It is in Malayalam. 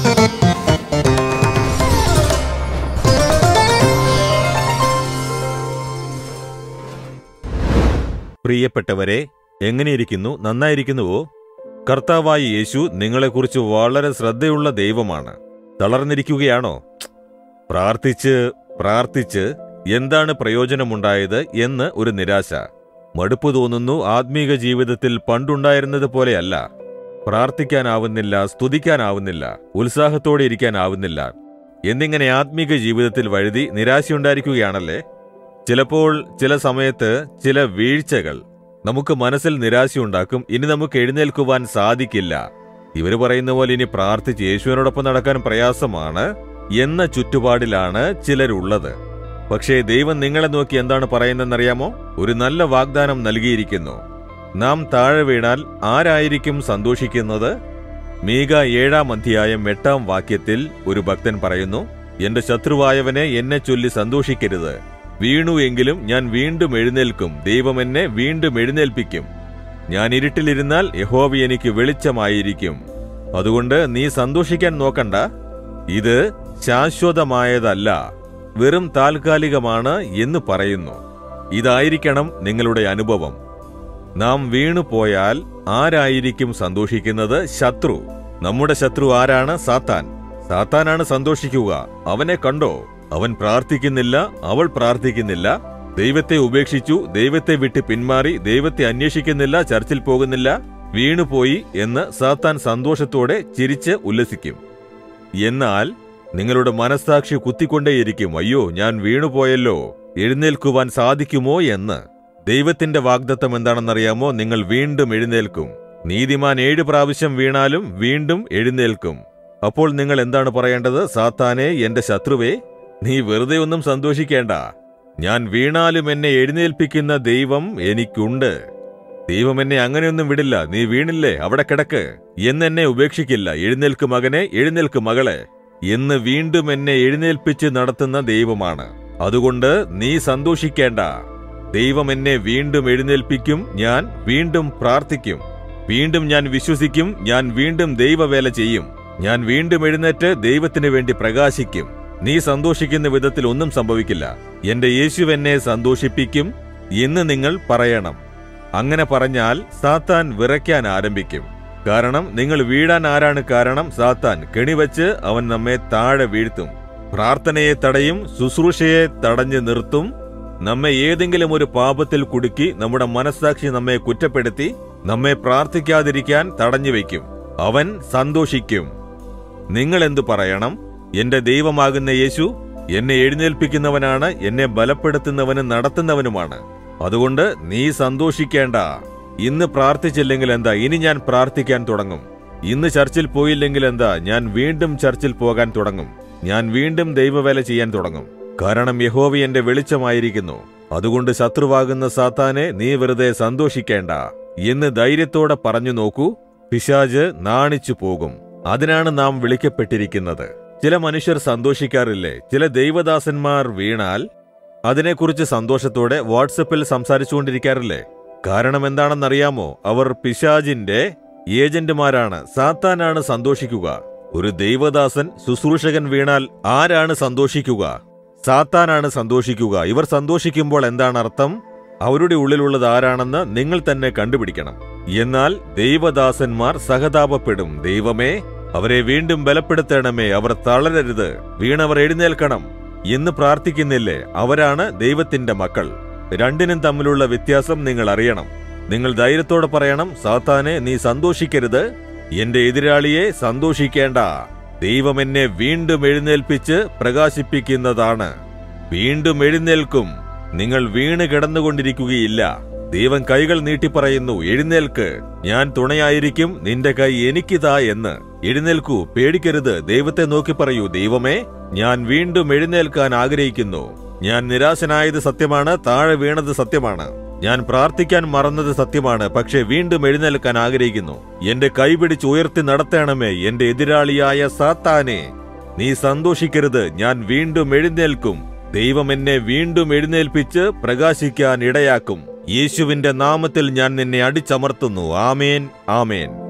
പ്രിയപ്പെട്ടവരെ എങ്ങനെയിരിക്കുന്നു നന്നായിരിക്കുന്നുവോ കർത്താവായ യേശു നിങ്ങളെക്കുറിച്ച് വളരെ ശ്രദ്ധയുള്ള ദൈവമാണ് തളർന്നിരിക്കുകയാണോ പ്രാർത്ഥിച്ച് പ്രാർത്ഥിച്ച് എന്താണ് പ്രയോജനമുണ്ടായത് എന്ന് ഒരു നിരാശ മടുപ്പ് തോന്നുന്നു ആത്മീക ജീവിതത്തിൽ പണ്ടുണ്ടായിരുന്നത് പോലെയല്ല പ്രാർത്ഥിക്കാനാവുന്നില്ല സ്തുതിക്കാനാവുന്നില്ല ഉത്സാഹത്തോടെ ഇരിക്കാനാവുന്നില്ല എന്നിങ്ങനെ ആത്മീക ജീവിതത്തിൽ വഴുതി നിരാശയുണ്ടായിരിക്കുകയാണല്ലേ ചിലപ്പോൾ ചില സമയത്ത് ചില വീഴ്ചകൾ നമുക്ക് മനസ്സിൽ നിരാശയുണ്ടാക്കും ഇനി നമുക്ക് എഴുന്നേൽക്കുവാൻ സാധിക്കില്ല ഇവര് പറയുന്ന പോലെ ഇനി പ്രാർത്ഥിച്ച് യേശുവിനോടൊപ്പം നടക്കാൻ പ്രയാസമാണ് എന്ന ചുറ്റുപാടിലാണ് ചിലരുള്ളത് പക്ഷേ ദൈവം നിങ്ങളെ നോക്കി എന്താണ് പറയുന്നതെന്നറിയാമോ ഒരു നല്ല വാഗ്ദാനം നൽകിയിരിക്കുന്നു നാം താഴെ വീണാൽ ആരായിരിക്കും സന്തോഷിക്കുന്നത് മീക ഏഴാം അധ്യായം എട്ടാം വാക്യത്തിൽ ഒരു ഭക്തൻ പറയുന്നു എന്റെ ശത്രുവായവനെ എന്നെ ചൊല്ലി സന്തോഷിക്കരുത് വീണു എങ്കിലും ഞാൻ വീണ്ടും എഴുന്നേൽക്കും ദൈവം എന്നെ വീണ്ടും എഴുന്നേൽപ്പിക്കും ഞാൻ ഇരുട്ടിലിരുന്നാൽ യഹോവ എനിക്ക് വെളിച്ചമായിരിക്കും അതുകൊണ്ട് നീ സന്തോഷിക്കാൻ നോക്കണ്ട ഇത് ശാശ്വതമായതല്ല വെറും താൽക്കാലികമാണ് എന്ന് പറയുന്നു ഇതായിരിക്കണം നിങ്ങളുടെ അനുഭവം നാം വീണു പോയാൽ ആരായിരിക്കും സന്തോഷിക്കുന്നത് ശത്രു നമ്മുടെ ശത്രു ആരാണ് സാത്താൻ സാത്താനാണ് സന്തോഷിക്കുക അവനെ കണ്ടോ അവൻ പ്രാർത്ഥിക്കുന്നില്ല അവൾ പ്രാർത്ഥിക്കുന്നില്ല ദൈവത്തെ ഉപേക്ഷിച്ചു ദൈവത്തെ വിട്ട് പിന്മാറി ദൈവത്തെ അന്വേഷിക്കുന്നില്ല ചർച്ചിൽ പോകുന്നില്ല വീണുപോയി എന്ന് സാത്താൻ സന്തോഷത്തോടെ ചിരിച്ച് ഉല്ലസിക്കും എന്നാൽ നിങ്ങളുടെ മനസ്സാക്ഷി കുത്തിക്കൊണ്ടേയിരിക്കും അയ്യോ ഞാൻ വീണുപോയല്ലോ എഴുന്നേൽക്കുവാൻ സാധിക്കുമോ എന്ന് ദൈവത്തിന്റെ വാഗ്ദത്തം എന്താണെന്നറിയാമോ നിങ്ങൾ വീണ്ടും എഴുന്നേൽക്കും നീതിമാൻ ഏഴ് പ്രാവശ്യം വീണാലും വീണ്ടും എഴുന്നേൽക്കും അപ്പോൾ നിങ്ങൾ എന്താണ് പറയേണ്ടത് സാത്താനെ എന്റെ ശത്രുവേ നീ വെറുതെ ഒന്നും സന്തോഷിക്കേണ്ട ഞാൻ വീണാലും എന്നെ എഴുന്നേൽപ്പിക്കുന്ന ദൈവം എനിക്കുണ്ട് ദൈവം എന്നെ അങ്ങനെയൊന്നും വിടില്ല നീ വീണില്ലേ അവിടെ കിടക്ക് എന്നെന്നെ ഉപേക്ഷിക്കില്ല എഴുന്നേൽക്ക് മകനെ എഴുന്നേൽക്ക് മകളെ എന്ന് വീണ്ടും എന്നെ എഴുന്നേൽപ്പിച്ച് നടത്തുന്ന ദൈവമാണ് അതുകൊണ്ട് നീ സന്തോഷിക്കേണ്ട ദൈവം എന്നെ വീണ്ടും എഴുന്നേൽപ്പിക്കും ഞാൻ വീണ്ടും പ്രാർത്ഥിക്കും വീണ്ടും ഞാൻ വിശ്വസിക്കും ഞാൻ വീണ്ടും ദൈവവേല ചെയ്യും ഞാൻ വീണ്ടും എഴുന്നേറ്റ് ദൈവത്തിന് വേണ്ടി പ്രകാശിക്കും നീ സന്തോഷിക്കുന്ന വിധത്തിൽ ഒന്നും സംഭവിക്കില്ല എന്റെ യേശു എന്നെ സന്തോഷിപ്പിക്കും എന്ന് നിങ്ങൾ പറയണം അങ്ങനെ പറഞ്ഞാൽ സാത്താൻ വിറയ്ക്കാൻ ആരംഭിക്കും കാരണം നിങ്ങൾ വീഴാൻ ആരാണ് കാരണം സാത്താൻ കെണിവച്ച് അവൻ നമ്മെ താഴെ വീഴ്ത്തും പ്രാർത്ഥനയെ തടയും ശുശ്രൂഷയെ തടഞ്ഞു നിർത്തും നമ്മെ ഏതെങ്കിലും ഒരു പാപത്തിൽ കുടുക്കി നമ്മുടെ മനസ്സാക്ഷി നമ്മെ കുറ്റപ്പെടുത്തി നമ്മെ പ്രാർത്ഥിക്കാതിരിക്കാൻ തടഞ്ഞു വയ്ക്കും അവൻ സന്തോഷിക്കും നിങ്ങൾ എന്തു പറയണം എന്റെ ദൈവമാകുന്ന യേശു എന്നെ എഴുന്നേൽപ്പിക്കുന്നവനാണ് എന്നെ ബലപ്പെടുത്തുന്നവനും നടത്തുന്നവനുമാണ് അതുകൊണ്ട് നീ സന്തോഷിക്കേണ്ട ഇന്ന് പ്രാർത്ഥിച്ചില്ലെങ്കിൽ എന്താ ഇനി ഞാൻ പ്രാർത്ഥിക്കാൻ തുടങ്ങും ഇന്ന് ചർച്ചിൽ പോയില്ലെങ്കിൽ എന്താ ഞാൻ വീണ്ടും ചർച്ചിൽ പോകാൻ തുടങ്ങും ഞാൻ വീണ്ടും ദൈവവേല ചെയ്യാൻ തുടങ്ങും കാരണം യഹോവ എന്റെ വെളിച്ചമായിരിക്കുന്നു അതുകൊണ്ട് ശത്രുവാകുന്ന സാത്താനെ നീ വെറുതെ സന്തോഷിക്കേണ്ട എന്ന് ധൈര്യത്തോടെ പറഞ്ഞു നോക്കൂ പിശാജ് നാണിച്ചു പോകും അതിനാണ് നാം വിളിക്കപ്പെട്ടിരിക്കുന്നത് ചില മനുഷ്യർ സന്തോഷിക്കാറില്ലേ ചില ദൈവദാസന്മാർ വീണാൽ അതിനെക്കുറിച്ച് സന്തോഷത്തോടെ വാട്സപ്പിൽ സംസാരിച്ചുകൊണ്ടിരിക്കാറില്ലേ കാരണം എന്താണെന്നറിയാമോ അവർ പിശാജിന്റെ ഏജന്റുമാരാണ് സാത്താനാണ് സന്തോഷിക്കുക ഒരു ദൈവദാസൻ ശുശ്രൂഷകൻ വീണാൽ ആരാണ് സന്തോഷിക്കുക സാത്താനാണ് സന്തോഷിക്കുക ഇവർ സന്തോഷിക്കുമ്പോൾ എന്താണ് അർത്ഥം അവരുടെ ഉള്ളിലുള്ളത് ആരാണെന്ന് നിങ്ങൾ തന്നെ കണ്ടുപിടിക്കണം എന്നാൽ ദൈവദാസന്മാർ സഹതാപപ്പെടും ദൈവമേ അവരെ വീണ്ടും ബലപ്പെടുത്തണമേ അവർ തളരരുത് വീണവർ എഴുന്നേൽക്കണം എന്ന് പ്രാർത്ഥിക്കുന്നില്ലേ അവരാണ് ദൈവത്തിന്റെ മക്കൾ രണ്ടിനും തമ്മിലുള്ള വ്യത്യാസം നിങ്ങൾ അറിയണം നിങ്ങൾ ധൈര്യത്തോടെ പറയണം സാത്താനെ നീ സന്തോഷിക്കരുത് എന്റെ എതിരാളിയെ സന്തോഷിക്കേണ്ട ദൈവം എന്നെ വീണ്ടും എഴുന്നേൽപ്പിച്ച് പ്രകാശിപ്പിക്കുന്നതാണ് വീണ്ടും എഴുന്നേൽക്കും നിങ്ങൾ വീണ് കിടന്നുകൊണ്ടിരിക്കുകയില്ല ദൈവം കൈകൾ നീട്ടി പറയുന്നു എഴുന്നേൽക്ക് ഞാൻ തുണയായിരിക്കും നിന്റെ കൈ എനിക്കിതാ എന്ന് എഴുന്നേൽക്കൂ പേടിക്കരുത് ദൈവത്തെ നോക്കി പറയൂ ദൈവമേ ഞാൻ വീണ്ടും എഴുന്നേൽക്കാൻ ആഗ്രഹിക്കുന്നു ഞാൻ നിരാശനായത് സത്യമാണ് താഴെ വീണത് സത്യമാണ് ഞാൻ പ്രാർത്ഥിക്കാൻ മറന്നത് സത്യമാണ് പക്ഷെ വീണ്ടും എഴുന്നേൽക്കാൻ ആഗ്രഹിക്കുന്നു എന്റെ കൈ പിടിച്ച് ഉയർത്തി നടത്തണമേ എന്റെ എതിരാളിയായ സാത്താനെ നീ സന്തോഷിക്കരുത് ഞാൻ വീണ്ടും എഴുന്നേൽക്കും ദൈവം എന്നെ വീണ്ടും എഴുന്നേൽപ്പിച്ച് പ്രകാശിക്കാൻ ഇടയാക്കും യേശുവിന്റെ നാമത്തിൽ ഞാൻ നിന്നെ അടിച്ചമർത്തുന്നു ആമേൻ ആമേൻ